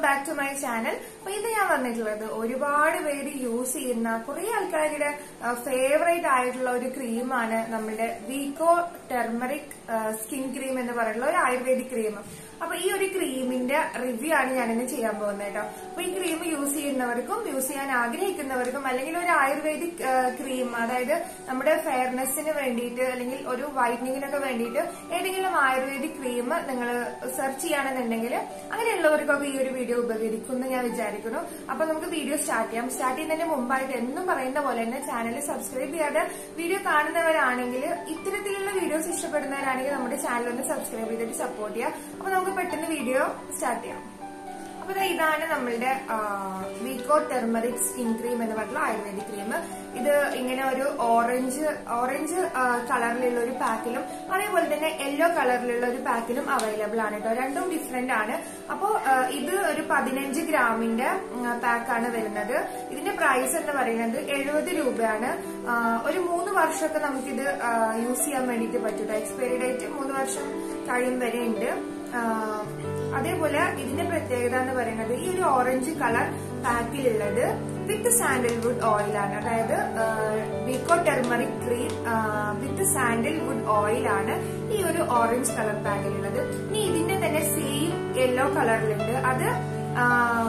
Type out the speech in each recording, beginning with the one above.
Back to my channel അപ്പൊ ഇത് ഞാൻ വന്നിട്ടുള്ളത് ഒരുപാട് പേര് യൂസ് ചെയ്യുന്ന കുറെ ആൾക്കാരുടെ ഫേവറേറ്റ് ആയിട്ടുള്ള ഒരു ക്രീമാണ് നമ്മുടെ വീക്കോ ടെർമറിക് സ്കിൻ ക്രീം എന്ന് പറയുന്ന ഒരു ആയുർവേദിക് ക്രീം അപ്പൊ ഈ ഒരു ക്രീമിന്റെ റിവ്യൂ ആണ് ഞാനിന്ന് ചെയ്യാൻ പോകുന്നത് കേട്ടോ അപ്പൊ ഈ ക്രീം യൂസ് ചെയ്യുന്നവർക്കും യൂസ് ചെയ്യാൻ ആഗ്രഹിക്കുന്നവർക്കും അല്ലെങ്കിൽ ഒരു ആയുർവേദിക് ക്രീം അതായത് നമ്മുടെ ഫെയർനെസ്സിന് വേണ്ടിയിട്ട് അല്ലെങ്കിൽ ഒരു വൈറ്റനിങ്ങിനൊക്കെ വേണ്ടിയിട്ട് ഏതെങ്കിലും ആയുർവേദിക് ക്രീം നിങ്ങൾ സെർച്ച് ചെയ്യുകയാണെന്നുണ്ടെങ്കിൽ അങ്ങനെയുള്ളവർക്കൊക്കെ ഈ ഒരു വീഡിയോ ഉപകരിക്കും എന്ന് ഞാൻ വിചാരിക്കുന്നു അപ്പൊ നമുക്ക് വീഡിയോ സ്റ്റാർട്ട് ചെയ്യാം സ്റ്റാർട്ട് ചെയ്യുന്നതിന് മുമ്പായിട്ട് എന്നും പറയുന്ന പോലെ തന്നെ ചാനൽ സബ്സ്ക്രൈബ് ചെയ്യാതെ വീഡിയോ കാണുന്നവരാണെങ്കിൽ ഇത്തരത്തിലുള്ള വീഡിയോസ് ഇഷ്ടപ്പെടുന്നവരാണെങ്കിൽ നമ്മുടെ ചാനൽ ഒന്ന് സബ്സ്ക്രൈബ് ചെയ്തിട്ട് സപ്പോർട്ട് ചെയ്യാം അപ്പൊ നമുക്ക് പെട്ടെന്ന് വീഡിയോ സ്റ്റാർട്ട് ചെയ്യാം അപ്പൊ ദാ ഇതാണ് നമ്മളുടെ വീക്കോ ടെർമറിക് സ്കിൻ ക്രീം എന്ന് പറഞ്ഞിട്ടുള്ള ആയുർവേദിക് ക്രീം ഇത് ഇങ്ങനെ ഒരു ഓറഞ്ച് ഓറഞ്ച് കളറിലുള്ള ഒരു പാക്കിലും അതേപോലെ തന്നെ യെല്ലോ കളറിലുള്ള ഒരു പാക്കിലും അവൈലബിൾ ആണ് കേട്ടോ രണ്ടും ഡിഫറെന്റ് ആണ് അപ്പോ ഇത് ഒരു പതിനഞ്ച് ഗ്രാമിന്റെ പാക്കാണ് വരുന്നത് ഇതിന്റെ പ്രൈസ് എന്ന് പറയുന്നത് എഴുപത് രൂപയാണ് ആ, ഒരു മൂന്ന് വർഷമൊക്കെ നമുക്കിത് യൂസ് ചെയ്യാൻ വേണ്ടിയിട്ട് പറ്റും എക്സ്പയറി ഡേറ്റ് മൂന്ന് വർഷം കഴിയും വരെ ഉണ്ട് ആ, അതേപോലെ ഇതിന്റെ പ്രത്യേകത എന്ന് പറയുന്നത് ഈ ഒരു ഓറഞ്ച് കളർ പാക്കിലുള്ളത് വിത്ത് സാൻഡൽവുഡ് ഓയിൽ ആണ് അതായത് Vicco turmeric cream with sandalwood oil ആണ് ഈ ഒരു ഓറഞ്ച് കളർ പാക്കിലുള്ളത് ഇനി ഇതിന്റെ തന്നെ സെയിം യെല്ലോ കളറിലുണ്ട് അത് ആ,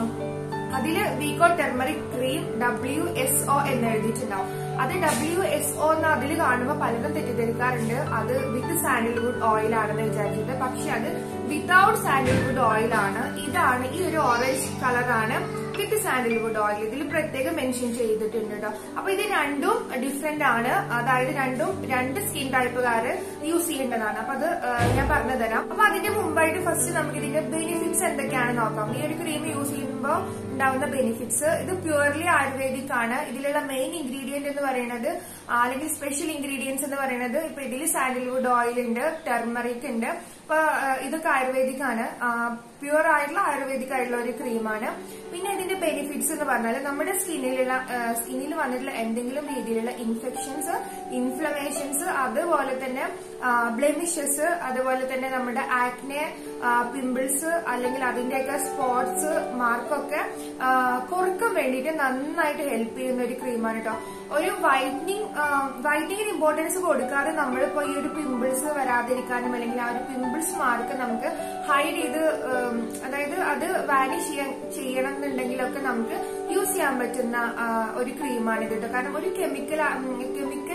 അതില് Vicco turmeric cream W S O എന്ന് എഴുതിയിട്ടുണ്ടാവും അത് ഡബ്ല്യു എസ് ഒ എന്ന് അതിൽ കാണുമ്പോൾ പലരും തെറ്റിദ്ധരിക്കാറുണ്ട് അത് വിത്ത് സാൻഡൽവുഡ് ഓയിൽ ആണെന്ന് വിചാരിച്ചിട്ട് പക്ഷെ അത് വിത്തൗട്ട് സാൻഡൽവുഡ് ഓയിൽ ആണ് ഇതാണ് ഈ ഒരു ഓറഞ്ച് കളറാണ് വിത്ത് സാൻഡൽവുഡ് ഓയിൽ ഇതിൽ പ്രത്യേകം മെൻഷൻ ചെയ്തിട്ടുണ്ട് കേട്ടോ അപ്പൊ ഇത് രണ്ടും ഡിഫറെന്റ് ആണ് അതായത് രണ്ടും രണ്ട് സ്കിൻ ടൈപ്പുകാര് യൂസ് ചെയ്യേണ്ടതാണ് അപ്പൊ അത് ആ, ഞാൻ പറഞ്ഞു തരാം അപ്പൊ അതിന്റെ മുമ്പായിട്ട് ഫസ്റ്റ് നമുക്ക് ഇതിന്റെ ബെനിഫിറ്റ്സ് എന്തൊക്കെയാണെന്ന് നോക്കാം ഈ ഒരു ക്രീം യൂസ് ചെയ്യുമ്പോൾ ഉണ്ടാവുന്ന ബെനിഫിറ്റ്സ് ഇത് പ്യുവർലി ആയുർവേദിക് ആണ് ഇതിലുള്ള മെയിൻ ഇൻഗ്രീഡിയന്റ് എന്ന് പറയുന്നത് ആ, അല്ലെങ്കിൽ സ്പെഷ്യൽ ഇൻഗ്രീഡിയൻസ് എന്ന് പറയുന്നത് ഇപ്പൊ ഇതിൽ സാൻഡൽവുഡ് ഓയിൽ ഉണ്ട് ടെർമറിക് ഉണ്ട് അപ്പൊ ആ, ഇതൊക്കെ ആയുർവേദിക് ആണ് പ്യുവർ ആയിട്ടുള്ള ആയുർവേദിക് ആയിട്ടുള്ള ഒരു ക്രീമാണ് പിന്നെ ഇതിന്റെ ബെനിഫിറ്റ്സ് എന്ന് പറഞ്ഞാൽ നമ്മുടെ സ്കിന്നിലുള്ള സ്കിന്നിൽ വന്നിട്ടുള്ള എന്തെങ്കിലും രീതിയിലുള്ള ഇൻഫെക്ഷൻസ് ഇൻഫ്ലമേഷൻസ് അതുപോലെ തന്നെ ബ്ലെമിഷസ് അതുപോലെ തന്നെ നമ്മുടെ ആക്നെ പിമ്പിൾസ് അല്ലെങ്കിൽ അതിന്റെയൊക്കെ സ്പോട്സ് മാർക്കൊക്കെ കുറക്കാൻ വേണ്ടിയിട്ട് നന്നായിട്ട് ഹെൽപ്പ് ചെയ്യുന്ന ഒരു ക്രീമാണ് കേട്ടോ ഒരു വൈറ്റനിങ് വൈറ്റനിങ്ങിന് ഇമ്പോർട്ടൻസ് കൊടുക്കാതെ നമ്മളിപ്പോ ഈ ഒരു പിമ്പിൾസ് വരാതിരിക്കാനും അല്ലെങ്കിൽ ആ ഒരു പിമ്പിൾസ് മാർക്ക് നമുക്ക് ഹൈഡ് ചെയ്ത് ഉം, അതായത് അത് വാനിഷ് ചെയ്യാൻ ചെയ്യണം എന്നുണ്ടെങ്കിലൊക്കെ നമുക്ക് യൂസ് ചെയ്യാൻ പറ്റുന്ന ആ, ഒരു ക്രീമാണ് ഇത് കേട്ടോ കാരണം ഒരു കെമിക്കൽ കെമിക്കൽ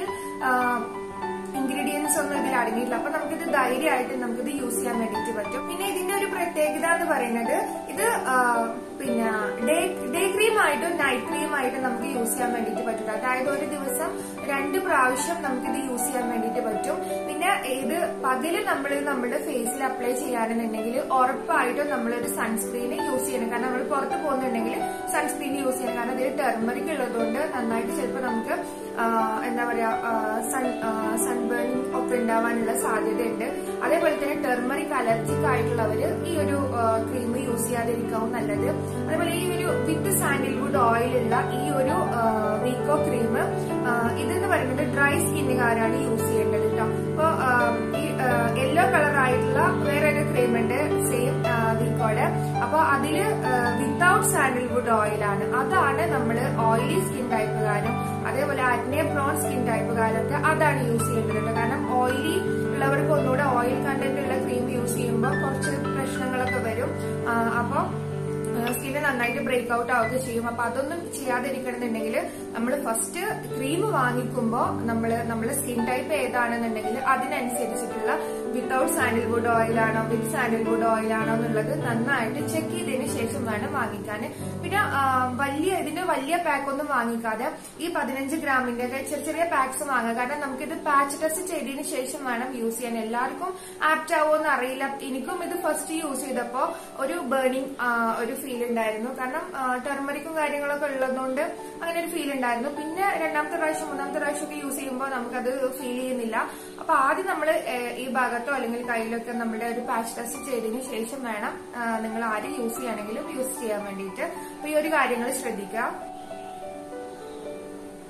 ഇൻഗ്രീഡിയൻസ് ഒന്നും ഇതിൽ അടങ്ങിയിട്ടില്ല അപ്പൊ നമുക്കിത് ധൈര്യമായിട്ട് നമുക്കിത് യൂസ് ചെയ്യാൻ വേണ്ടിയിട്ട് പറ്റും പിന്നെ ഇതിന്റെ ഒരു പ്രത്യേകത എന്ന് പറയുന്നത് ഇത് ആ, പിന്നെ ഡേ ഡേ ക്രീം ആയിട്ടും നൈറ്റ് ക്രീം ആയിട്ടും നമുക്ക് യൂസ് ചെയ്യാൻ വേണ്ടിയിട്ട് പറ്റും അതായത് ഒരു ദിവസം രണ്ട് പ്രാവശ്യം നമുക്കിത് യൂസ് ചെയ്യാൻ വേണ്ടിയിട്ട് പറ്റും പിന്നെ ഇത് പകല് നമ്മൾ നമ്മുടെ ഫേസിൽ അപ്ലൈ ചെയ്യാനെന്നുണ്ടെങ്കിൽ ഉറപ്പായിട്ടും നമ്മളൊരു സൺസ്ക്രീൻ യൂസ് ചെയ്യണം കാരണം നമ്മൾ പുറത്ത് പോകുന്നുണ്ടെങ്കിൽ സൺസ്ക്രീൻ യൂസ് ചെയ്യണം കാരണം ഇതിൽ ടെർമറിക് ഉള്ളതുകൊണ്ട് നന്നായിട്ട് ചിലപ്പോൾ നമുക്ക് ആ, എന്താ പറയാ സൺ സൺബേണിങ് ഒക്കെ ഉണ്ടാവാനുള്ള സാധ്യതയുണ്ട് അതേപോലെ തന്നെ ടെർമറിക് അലർജിക് ആയിട്ടുള്ളവര് ഈ ഒരു ക്രീം യൂസ് ചെയ്യാതിരിക്കാവും നല്ലത് അതേപോലെ ഈ ഒരു വിത്ത് സാൻഡൽവുഡ് ഓയിലുള്ള ഈ ഒരു വീക്കോ ക്രീം ഇതെന്ന് പറയുന്നത് ഡ്രൈ സ്കിന്നുകാരാണ് യൂസ് ചെയ്യേണ്ടത് കേട്ടോ അപ്പൊ ആ, ഈ യെല്ലോ കളർ ആയിട്ടുള്ള വേറെ ഒരു ക്രീം ഉണ്ട് സെയിം വീക്കോടെ അപ്പൊ അതില് വിത്തൗട്ട് സാൻഡൽവുഡ് ഓയിലാണ് അതാണ് നമ്മൾ ഓയിലി സ്കിൻ ടൈപ്പുകാരും അതേപോലെ അഗ്നെ പ്രോൺ സ്കിൻ ടൈപ്പുകാരൊക്കെ അതാണ് യൂസ് ചെയ്യേണ്ടത് കേട്ടോ. കാരണം ഓയിലി ഉള്ളവർക്ക് ഒന്നുകൂടെ ഓയിൽ കണ്ടന്റ് ഉള്ള ക്രീം യൂസ് ചെയ്യുമ്പോൾ കുറച്ച് പ്രശ്നങ്ങളൊക്കെ വരും ആ, അപ്പൊ സ്കിന്ന് നന്നായിട്ട് ബ്രേക്ക് ഔട്ട് ആവുകയൊക്കെ ചെയ്യും അപ്പൊ അതൊന്നും ചെയ്യാതിരിക്കണമെന്നുണ്ടെങ്കിൽ നമ്മൾ ഫസ്റ്റ് ക്രീം വാങ്ങിക്കുമ്പോൾ നമ്മൾ നമ്മുടെ സ്കിൻ ടൈപ്പ് ഏതാണെന്നുണ്ടെങ്കിൽ അതിനനുസരിച്ചിട്ടുള്ള വിത്തൗട്ട് സാൻഡൽവുഡ് ഓയിൽ ആണോ വിത്ത് സാൻഡൽവുഡ് ഓയിൽ ആണോ എന്നുള്ളത് നന്നായിട്ട് ചെക്ക് ചെയ്തതിന് ശേഷം വേണം വാങ്ങിക്കാൻ പിന്നെ ആ, വലിയ ഇതിന്റെ വലിയ പാക്ക് ഒന്നും വാങ്ങിക്കാതെ ഈ പതിനഞ്ച് ഗ്രാമിന്റെ ഒക്കെ ചെറിയ ചെറിയ പാക്സ് വാങ്ങുക കാരണം നമുക്കിത് പാച്ച് ടെസ്റ്റ് ചെയ്തതിന് ശേഷം വേണം യൂസ് ചെയ്യാൻ എല്ലാവർക്കും ആപ്റ്റ് ആവുമെന്ന് അറിയില്ല എനിക്കും ഇത് ഫസ്റ്റ് യൂസ് ചെയ്തപ്പോ ഒരു ബേണിംഗ് ഒരു ഫീൽ ഉണ്ടായിരുന്നു കാരണം ടെർമറിക്കും കാര്യങ്ങളൊക്കെ ഉള്ളതുകൊണ്ട് അങ്ങനെ ഒരു ഫീൽ ഉണ്ടായിരുന്നു പിന്നെ രണ്ടാമത്തെ പ്രാവശ്യം മൂന്നാമത്തെ പ്രാവശ്യം ഒക്കെ യൂസ് ചെയ്യുമ്പോൾ നമുക്കത് ഫീൽ ചെയ്യുന്നില്ല അപ്പൊ ആദ്യം നമ്മൾ ഈ ഭാഗത്തോ അല്ലെങ്കിൽ കയ്യിലൊക്കെ നമ്മുടെ ഒരു പാച്ച് ടെസ്റ്റ് ചെയ്തതിന് ശേഷം വേണം നിങ്ങൾ ആര് യൂസ് ചെയ്യുകയാണെങ്കിലും യൂസ് ചെയ്യാൻ വേണ്ടിയിട്ട് അപ്പൊ ഈ ഒരു കാര്യങ്ങൾ ശ്രദ്ധിക്കുക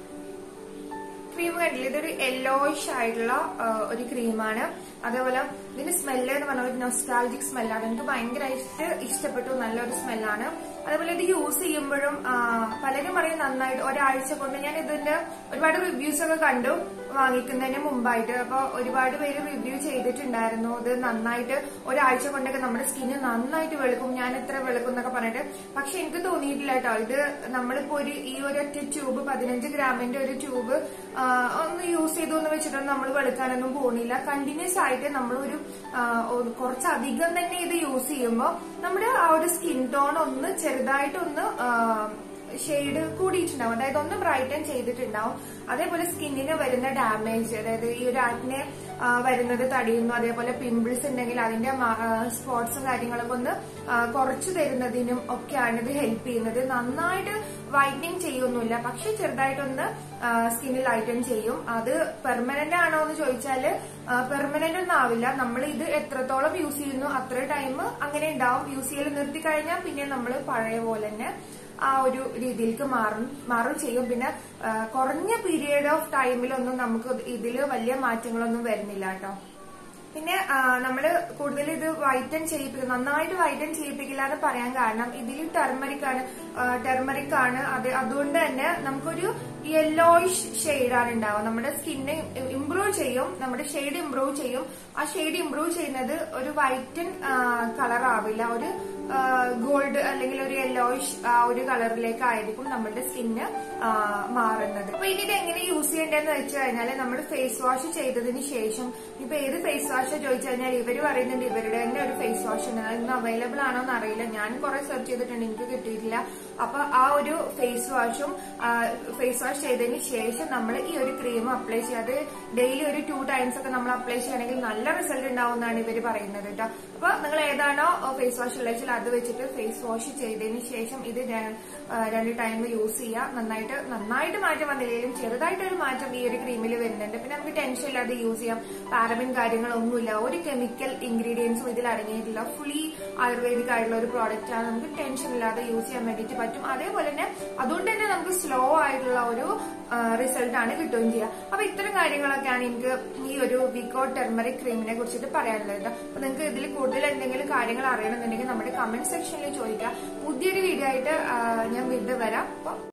ക്രീം കണ്ടില്ല ഇതൊരു യെല്ലോയിഷ് ആയിട്ടുള്ള ആ, ഒരു ക്രീമാണ് അതേപോലെ ഇതിന്റെ സ്മെല്ല് എന്ന് പറഞ്ഞ ഒരു നൊസ്റ്റാൾജിക് സ്മെല്ലാണ് എനിക്ക് ഭയങ്കരമായിട്ട് ഇഷ്ടപ്പെട്ടു നല്ലൊരു സ്മെല്ലാണ് അതേപോലെ ഇത് യൂസ് ചെയ്യുമ്പോഴും ആ, പലരും പറയും നന്നായിട്ട് ഒരാഴ്ച കൊണ്ട് ഞാൻ ഇതിന്റെ ഒരുപാട് റിവ്യൂസ് ഒക്കെ കണ്ടു വാങ്ങിക്കുന്നതിന് മുമ്പായിട്ട് അപ്പൊ ഒരുപാട് പേര് റിവ്യൂ ചെയ്തിട്ടുണ്ടായിരുന്നു ഇത് നന്നായിട്ട് ഒരാഴ്ച കൊണ്ടൊക്കെ നമ്മുടെ സ്കിന്ന് നന്നായിട്ട് വെളുക്കും ഞാൻ ഇത്ര വെളുക്കും എന്നൊക്കെ പറഞ്ഞിട്ട് പക്ഷെ എനിക്ക് തോന്നിയിട്ടില്ല കേട്ടോ ഇത് നമ്മളിപ്പോ ഒരു ഈ ഒരൊറ്റ ട്യൂബ് പതിനഞ്ച് ഗ്രാമിന്റെ ഒരു ട്യൂബ് ഒന്ന് യൂസ് ചെയ്തു എന്ന് വെച്ചിട്ടൊന്നും നമ്മൾ വെളുക്കാനൊന്നും പോണില്ല കണ്ടിന്യൂസ് ആയിട്ട് നമ്മളൊരു ആ, ഒരു കുറച്ചധികം തന്നെ ഇത് യൂസ് ചെയ്യുമ്പോൾ നമ്മുടെ ആ ഒരു സ്കിൻ ടോൺ ഒന്ന് ചെറുതായിട്ടൊന്ന് ആ, ഷെയ്ഡ് കൂടിയിട്ടുണ്ടാവും അതായത് ഒന്ന് ബ്രൈറ്റൻ ചെയ്തിട്ടുണ്ടാവും അതേപോലെ സ്കിന്നിന് വരുന്ന ഡാമേജ് അതായത് ഈ ഒരു ആക്നെ ആ, വരുന്നത് തടയുന്നു അതേപോലെ പിമ്പിൾസ് ഉണ്ടെങ്കിൽ അതിന്റെ സ്പോട്സും കാര്യങ്ങളൊക്കെ ഒന്ന് ആ, കുറച്ചു തരുന്നതിനും ഒക്കെയാണ് ഇത് ഹെൽപ്പ് ചെയ്യുന്നത് നന്നായിട്ട് വൈറ്റനിങ് ചെയ്യൊന്നുമില്ല പക്ഷെ ചെറുതായിട്ടൊന്ന് സ്കിന്നിൽ ലൈറ്റൻ ചെയ്യും അത് പെർമനന്റ് ആണോ എന്ന് ചോദിച്ചാല് പെർമനന്റ് ഒന്നും ആവില്ല നമ്മൾ ഇത് എത്രത്തോളം യൂസ് ചെയ്യുന്നു അത്ര ടൈം അങ്ങനെ ഉണ്ടാവും യൂസ് ചെയ്യൽ നിർത്തി കഴിഞ്ഞാൽ പിന്നെ നമ്മൾ പഴയ പോലെ തന്നെ ആ ഒരു രീതിയിലേക്ക് മാറും മാറും ചെയ്യും പിന്നെ ആ, കുറഞ്ഞ പീരിയഡ് ഓഫ് ടൈമിലൊന്നും നമുക്ക് ഇതിൽ വലിയ മാറ്റങ്ങളൊന്നും വരുന്നില്ല കേട്ടോ പിന്നെ ആ, നമ്മള് കൂടുതൽ ഇത് വൈറ്റൻ ചെയ്യിപ്പിക്കും നന്നായിട്ട് വൈറ്റൻ ചെയ്യിപ്പിക്കില്ല എന്ന് പറയാൻ കാരണം ഇതിൽ ടെർമറിക് ആണ് ടെർമറിക് ആണ് അത് അതുകൊണ്ട് തന്നെ നമുക്കൊരു യെല്ലോയിഷ് ഷെയ്ഡാണ് ഉണ്ടാവുക നമ്മുടെ സ്കിന്നെ ഇംപ്രൂവ് ചെയ്യും നമ്മുടെ ഷെയ്ഡ് ഇംപ്രൂവ് ചെയ്യും ആ ഷെയ്ഡ് ഇംപ്രൂവ് ചെയ്യുന്നത് ഒരു വൈറ്റൻ കളർ ആവില്ല ഒരു ഗോൾഡ് അല്ലെങ്കിൽ ഒരു യെല്ലോയിഷ് ആ ഒരു കളറിലേക്ക് ആയിരിക്കും നമ്മുടെ സ്കിന്ന് മാറുന്നത് അപ്പൊ ഇനി ഇത് എങ്ങനെ യൂസ് ചെയ്യേണ്ടതെന്ന് വെച്ച് കഴിഞ്ഞാൽ നമ്മൾ ഫേസ് വാഷ് ചെയ്തതിന് ശേഷം ഇപ്പൊ ഏത് ഫേസ് വാഷ് ചോദിച്ചു കഴിഞ്ഞാൽ ഇവര് പറയുന്നുണ്ട് ഇവരുടെ തന്നെ ഒരു ഫേസ് വാഷ് ഉണ്ട് അത് ഇന്ന് അവൈലബിൾ ആണോ എന്ന് അറിയില്ല ഞാൻ കുറെ സെർച്ച് ചെയ്തിട്ടുണ്ട് എനിക്ക് കിട്ടിയിട്ടില്ല അപ്പൊ ആ ഒരു ഫേസ് വാഷും ഫേസ് വാഷ് ചെയ്തതിന് ശേഷം നമ്മൾ ഈ ഒരു ക്രീം അപ്ലൈ ചെയ്യുക അത് ഡെയിലി ഒരു ടു ടൈംസ് ഒക്കെ നമ്മൾ അപ്ലൈ ചെയ്യുകയാണെങ്കിൽ നല്ല റിസൾട്ട് ഉണ്ടാവും എന്നാണ് ഇവര് പറയുന്നത് കേട്ടോ അപ്പൊ നിങ്ങൾ ഏതാണോ ഫേസ് വാഷ് ഉള്ളത് അത് വെച്ചിട്ട് ഫേസ് വാഷ് ചെയ്തതിന് ശേഷം ഇത് ര- ആ, രണ്ട് ടൈം യൂസ് ചെയ്യുക നന്നായിട്ട് നന്നായിട്ട് മാറ്റം വന്നില്ലെങ്കിലും ചെറുതായിട്ടൊരു മാറ്റം ഈ ഒരു ക്രീമിൽ വരുന്നുണ്ട് പിന്നെ നമുക്ക് ടെൻഷൻ ഇല്ലാതെ യൂസ് ചെയ്യാം പാരബിൻ കാര്യങ്ങളൊന്നുമില്ല ഒരു കെമിക്കൽ ഇൻഗ്രീഡിയൻസും ഇതിൽ അടങ്ങിയിട്ടില്ല ഫുള്ളി ആയുർവേദിക് ആയിട്ടുള്ള ഒരു പ്രോഡക്റ്റ് ആണ് നമുക്ക് ടെൻഷൻ ഇല്ലാതെ യൂസ് ചെയ്യാൻ വേണ്ടിയിട്ട് പറ്റും അതേപോലെ തന്നെ അതുകൊണ്ട് തന്നെ നമുക്ക് സ്ലോ ആയിട്ടുള്ള ഒരു റിസൾട്ട് ആണ് കിട്ടുകയും ചെയ്യുക അപ്പൊ ഇത്തരം കാര്യങ്ങളൊക്കെയാണ് എനിക്ക് ഈ ഒരു വിക്കോ ടെർമറിക് ക്രീമിനെ കുറിച്ചിട്ട് പറയാനുള്ളത് അപ്പൊ നിങ്ങൾക്ക് ഇതിൽ കൂടുതൽ എന്തെങ്കിലും കാര്യങ്ങൾ അറിയണമെന്നുണ്ടെങ്കിൽ നമ്മുടെ കമന്റ് സെക്ഷനിൽ ചോദിക്കുക പുതിയൊരു വീഡിയോ ആയിട്ട് ആ, ഞാൻ വീണ്ടും വരാം അപ്പൊ